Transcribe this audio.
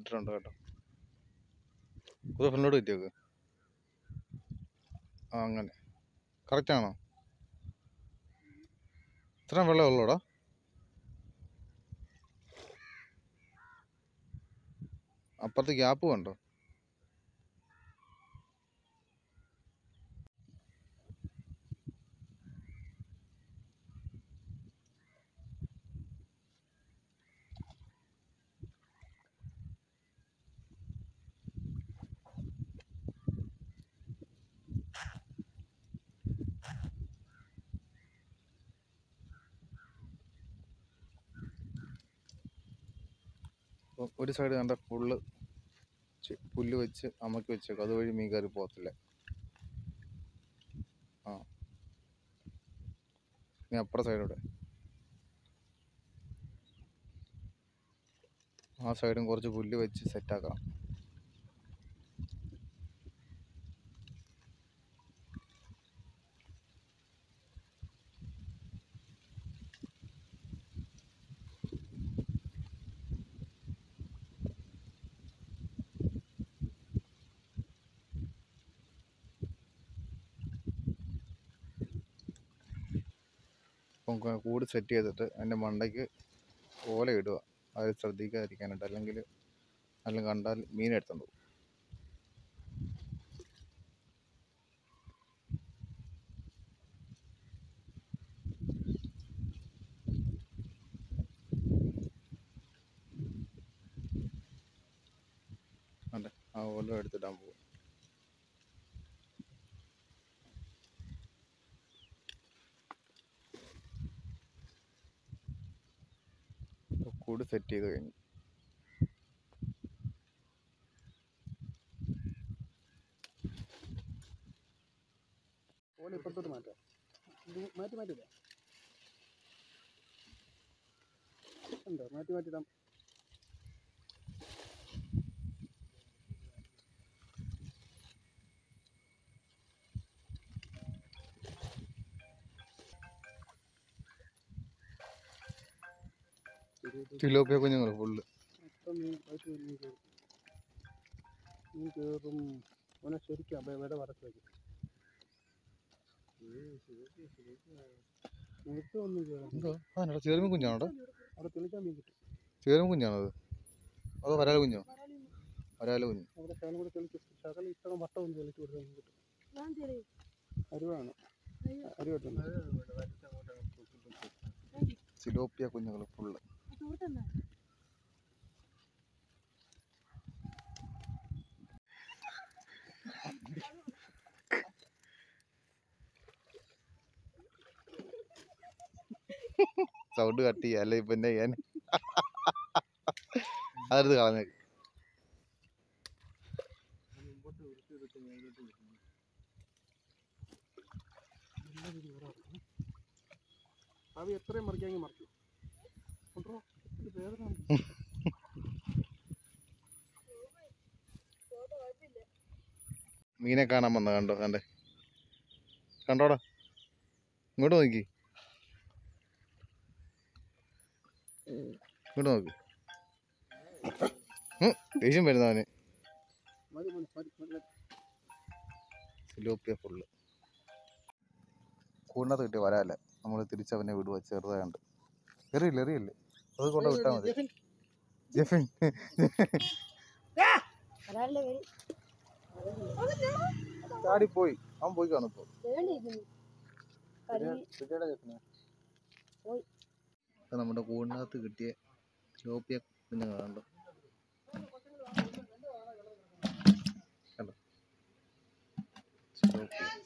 ഇട്ടിട്ടുണ്ട് കേട്ടോ കുതിര ഫ്രണ്ടിലോട്ട് കിട്ടിയേക്ക് ആ അങ്ങനെ കറക്റ്റ് ആണോ ഇത്രയും വെള്ളം ഉള്ളൂടാ അപ്പുറത്ത് ഗ്യാപ്പ് കണ്ടോ അപ്പം ഒരു സൈഡ് കണ്ട ഫുള്ള് പുല്ല് വെച്ച് അമക്കി വെച്ചേക്കും അതുവഴി മീൻ കയറി പോകത്തില്ല ആ ഇനി അപ്പുറ സൈഡൂടെ ആ സൈഡും കുറച്ച് പുല്ല് വെച്ച് സെറ്റാക്കണം അപ്പം ക- കൂട് സെറ്റ് ചെയ്തിട്ട് അതിൻ്റെ മണ്ടയ്ക്ക് ഓല ഇടുക അത് ശ്രദ്ധിക്കാതിരിക്കാനായിട്ട് അല്ലെങ്കിൽ അല്ലെങ്കിൽ കണ്ടാൽ മീൻ എടുത്തോണ്ട് പോകും അതെ ആ ഓല എടുത്തിടാൻ പോകും അപ്പോൾ കൂട് സെറ്റ് ചെയ്ത് കഴിഞ്ഞു ഓല ഇപ്പുറത്തോട്ട് മാറ്റാം ഇത് മാറ്റി മാറ്റില്ല ഉണ്ടോ മാറ്റി മാറ്റിടാം തിലോപ്പിയ കുഞ്ഞുങ്ങൾ ഫുള്ള് മൊത്തം മീൻ വയറ്റ് മീൻ കയറും മീൻ കയറും ഓനെ ശരിക്കും അപ്പൊ വില വറച്ച് വയ്ക്കും നിനക്ക് ഒന്നും കയറാം എന്തോ അതാണോ ചേരുമീൻ കുഞ്ഞാണോ അവിടെ തെളിക്കാൻ മീൻ കിട്ടും ചേരുമീൻ കുഞ്ഞാണോ അത് അതോ വരാല കുഞ്ഞോ വരാല കുഞ്ഞ് അവിടെ ശകലം കൂടെ തെളിച്ച് ശകലം ഇത്ര വട്ടം ഒന്ന് തെളിച്ച് കൊടുത്താൽ മീൻ കിട്ടും അരുവാണ് അരുവായിട്ടുണ്ട് സിലോപ്പിയ കുഞ്ഞുങ്ങൾ ഫുള്ള് സൗണ്ട് കട്ട് ചെയ്യാം അല്ലെ ഇപ്പൊ എന്നെ ചെയ്യാൻ അതെടുത്ത് കളഞ്ഞേക്ക് അവ എത്രയും മറിക്കാമെങ്കിൽ മറിക്കും കൊണ്ടോ ഇത് വേദന ഉണ്ട്. മീനെ കാണാൻ വന്ന കണ്ടോ കണ്ടേ കണ്ടോടാ ഇങ്ങോട്ട് നോക്കി ഇങ്ങോട്ട് നോക്ക് ഉം, ദേഷ്യം വരുന്നവന് മതി മതി മതി മതി സിലോപ്പിയ ഫുള്ള് കൂടിനകത്ത് കിട്ടിയ വരാല്ല നമ്മൾ തിരിച്ചവനെ വിടുക ചെറുതായണ്ട് എറിയില്ല എറിയില്ലേ അത് കൊണ്ട് വിട്ടാൽ മതി ജെഫിൻ, ജെഫിൻ ചാടിപ്പോയി അവൻ പോയി കാണും ഇപ്പോൾ ഇത് നമ്മുടെ കൂടിനകത്ത് കിട്ടിയ സിലോപ്പിയ കുഞ്ഞുങ്ങൾ കണ്ടോ കണ്ടോ സിലോപ്പിയ